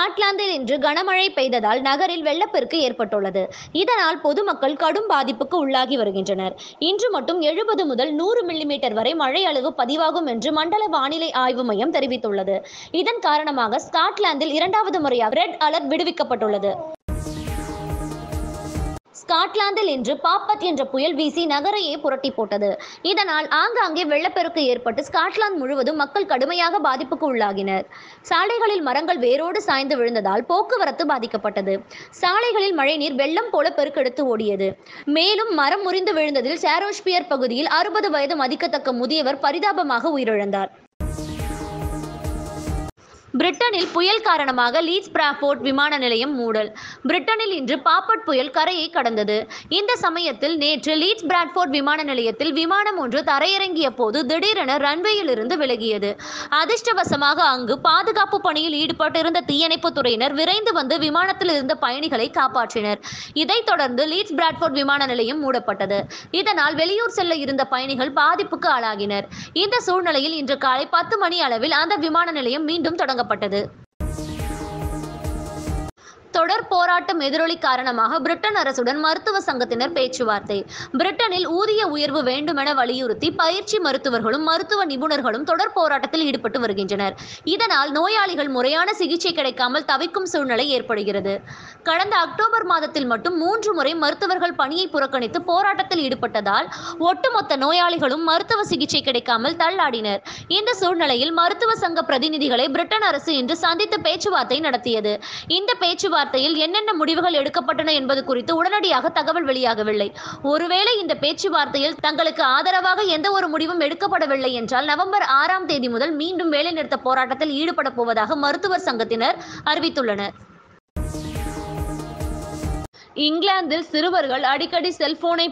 ஸ்காட்லாந்தில் இன்று கனமழை பெய்ததால் நகரில் வெள்ளப்பெருக்கு ஏற்பட்டுள்ளது இதனால் பொதுமக்கள் கடும் பாதிப்புக்கு உள்ளாகி வருகின்றனர் இன்று மட்டும் எழுபது முதல் நூறு மில்லிமீட்டர் வரை மழை அளவு பதிவாகும் என்று மண்டல வானிலை ஆய்வு மையம் தெரிவித்துள்ளது இதன் காரணமாக ஸ்காட்லாந்தில் இரண்டாவது முறையாக ரெட் அலர்ட் விடுவிக்கப்பட்டுள்ளது ஸ்காட்லாந்தில் இன்று பாப்பட் என்ற புயல் வீசி நகரையே புரட்டி போட்டது இதனால் ஆங்காங்கே வெள்ளப்பெருக்கு ஏற்பட்டு ஸ்காட்லாந்து முழுவதும் மக்கள் கடுமையாக பாதிப்புக்கு உள்ளாகினர் சாலைகளில் மரங்கள் வேரோடு சாய்ந்து விழுந்ததால் போக்குவரத்து பாதிக்கப்பட்டது சாலைகளில் மழைநீர் வெள்ளம் போல பெருக்கெடுத்து ஓடியது மேலும் மரம் முறிந்து விழுந்ததில் சாரோஷ்பியர் பகுதியில் அறுபது வயது மதிக்கத்தக்க முதியவர் பரிதாபமாக உயிரிழந்தார் பிரிட்டனில் புயல் காரணமாக லீட்ஸ் பிராஃபோர்ட் விமான நிலையம் மூடல் பிரிட்டனில் இன்று பாப்பட் புயல் கரையை கடந்தது இந்த சமயத்தில் நேற்று லீட்ஸ் பிராட்ஃபோர்ட் விமான நிலையத்தில் விமானம் ஒன்று தரையிறங்கிய போது திடீரென ரன்வேயில் இருந்து விலகியது அதிர்ஷ்டவசமாக அங்கு பாதுகாப்பு பணியில் ஈடுபட்டிருந்த தீயணைப்பு துறையினர் விரைந்து வந்து விமானத்தில் இருந்த பயணிகளை காப்பாற்றினர் இதைத் தொடர்ந்து லீட்ஸ் பிராட்ஃபோர்ட் விமான நிலையம் மூடப்பட்டது இதனால் வெளியூர் செல்ல இருந்த பயணிகள் பாதிப்புக்கு ஆளாகினர் இந்த சூழ்நிலையில் இன்று காலை பத்து மணி அளவில் அந்த விமான நிலையம் மீண்டும் தொடங்கப்பட்டது தொடர் போராட்டம் எதிரொலி காரணமாக பிரிட்டன் அரசுடன் மருத்துவ சங்கத்தினர் பேச்சுவார்த்தை பிரிட்டனில் ஊதிய உயர்வு வேண்டுமென வலியுறுத்தி பயிற்சி மருத்துவர்களும் மருத்துவ நிபுணர்களும் தொடர் போராட்டத்தில் ஈடுபட்டு வருகின்றனர் இதனால் நோயாளிகள் முறையான சிகிச்சை கிடைக்காமல் தவிக்கும் சூழ்நிலை ஏற்படுகிறது கடந்த அக்டோபர் மாதத்தில் மட்டும் மூன்று முறை மருத்துவர்கள் பணியை புறக்கணித்து போராட்டத்தில் ஈடுபட்டதால் ஒட்டுமொத்த நோயாளிகளும் மருத்துவ சிகிச்சை கிடைக்காமல் தள்ளாடினர் இந்த சூழ்நிலையில் மருத்துவ சங்க பிரதிநிதிகளை பிரிட்டன் அரசு இன்று சந்தித்து பேச்சுவார்த்தை நடத்தியது இந்த பேச்சுவார்த்தையில் என்னென்ன முடிவுகள் எடுக்கப்பட்டன என்பது குறித்து உடனடியாக தகவல் வெளியாகவில்லை ஒருவேளை இந்த பேச்சுவார்த்தையில் தங்களுக்கு ஆதரவாக எந்த ஒரு முடிவும் எடுக்கப்படவில்லை என்றால் நவம்பர் ஆறாம் தேதி முதல் மீண்டும் வேலைநிறுத்த போராட்டத்தில் ஈடுபட போவதாக மருத்துவர் சங்கத்தினர் அறிவித்துள்ளனர் இங்கிலாந்தில் சிறுவர்கள் அடிக்கடி செல்போனை